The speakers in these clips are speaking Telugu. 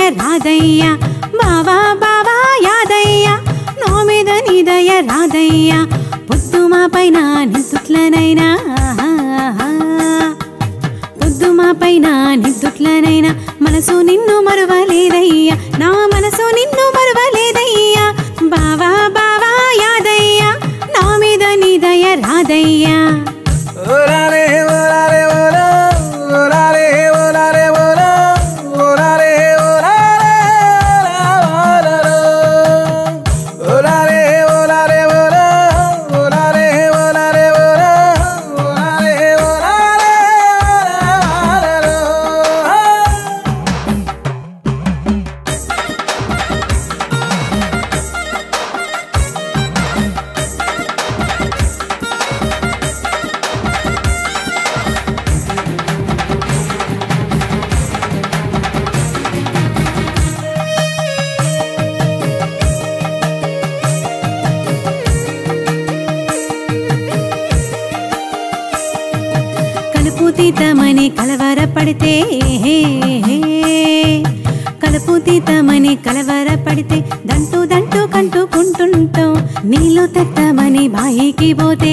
రాదయ్యా బావా బావా యాదయ్యా నా మీద నీ దయ రాదయ్యా పొద్దు మా పైన నిద్దుట్లనైనా పొద్దు మా పైన నిద్దుట్లనైనా మనసు నిన్ను మరువలేదయ్యా నా మనసు నిన్ను మరువలేదయ్యా బావా బావా యాదయ్యా నా మీద నీ దయ రాదయ్యా ఓరారే ఓరారే ఓరా ఓరారే ఓరారే ఓరా ఓరారే ఓరారే ఓరారే ఓరారే ఓరా ఓరారే ఓరారే ఓరా ఓరారే ఓరారే కలుపు తీతమని కలవరపడితే కలుపు తీతమని కలవరపడితే దంటూ దంటూ కంటుకుంటుంటాం నీళ్ళు తెత్తమని బాయికి పోతే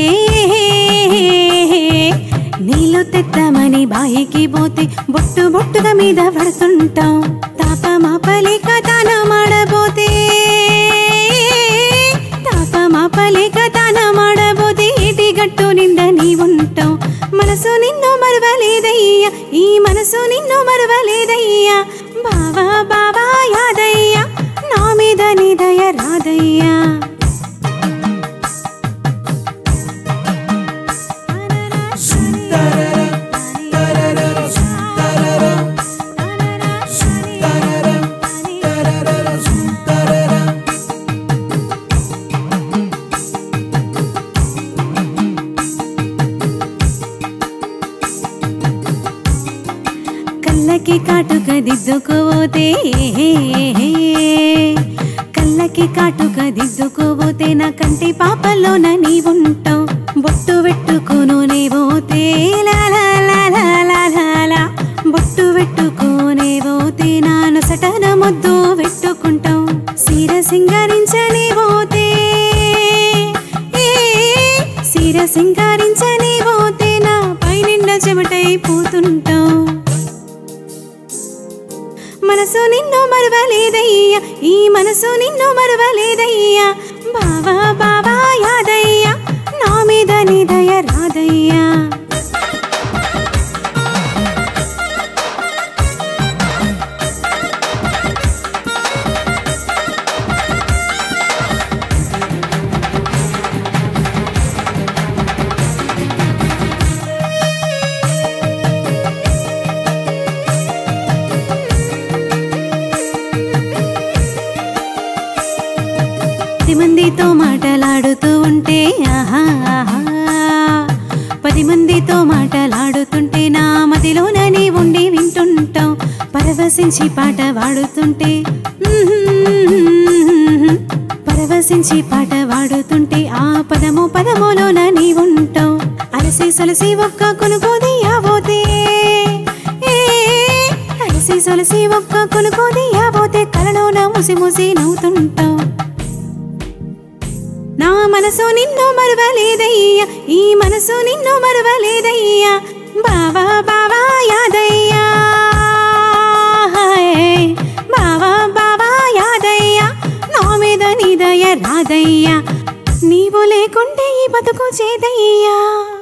నీళ్ళు తెత్తమని బాయికి పోతే బొట్టు బొట్టుగా మీద పడుతుంటాం తాపమాపలేక తాను మాడబోతే తాపమాపలేక తాను మాడబోతే ఏటి గట్టు నిండా నీ ఉంటాం మనసు నిన్ను మరవలేదయ్యా ఈ మనసు నిన్ను మరవలేదయ్యా బావా బావా యాదయ్యా నా మీద నీ దయ రాదయ్యా కళ్ళకి కాటుక దిద్దుకోపోతే కళ్ళకి కాటుక దిద్దుకోపోతే నా కంటి పాపలోన నీ ఉంటావు బొట్టు పెట్టుకోను నీ పోతే లా లా లా లా లా లా లా. బొట్టు పెట్టుకోనే పోతే నా నొసటన ముద్దు పెట్టుకుంటాం సీర సింగారించని పోతే ఏ, సీర సింగారించని పోతే నా పైనిండా చెమటైపోతుంటాం మనసు నిన్ను మరవలేదయ్యా ఈ మనసు నిన్ను మరవలేదయ్యా బావా బావా యాదయ్యా నా మీద నీ దయ రాదయ్యా పది మందితో మాటలాడుతూ ఉంటే ఆహా ఆహా. పది మందితో మాటలాడుతుంటే నా మదిలోన నీ ఉండి వింటుంటాం పరవశించి పాట వాడుతుంటే పరవశించి పాట వాడుతుంటే ఆ పదము పదములోన నీ ఉంటాం అలసి సలసి ఒక్క కొనుకోదియాబోతే ఏ, అలసి సొలసి ఒక్క కొనుకోదియాబోతే కలలోన ముసి ముసి నవ్వుతుంటాం నా మనసు నిన్ను మరవలేదయ్యా ఈ మనసు నిన్ను మరవలేదయ్యా బావా బావా యాదయ్యా హాయ్. బావా బావా యాదయ్యా నా మీద నీ దయ రాదయ్యా నీవు లేకుంటే ఈ బతుకు చేదయ్యా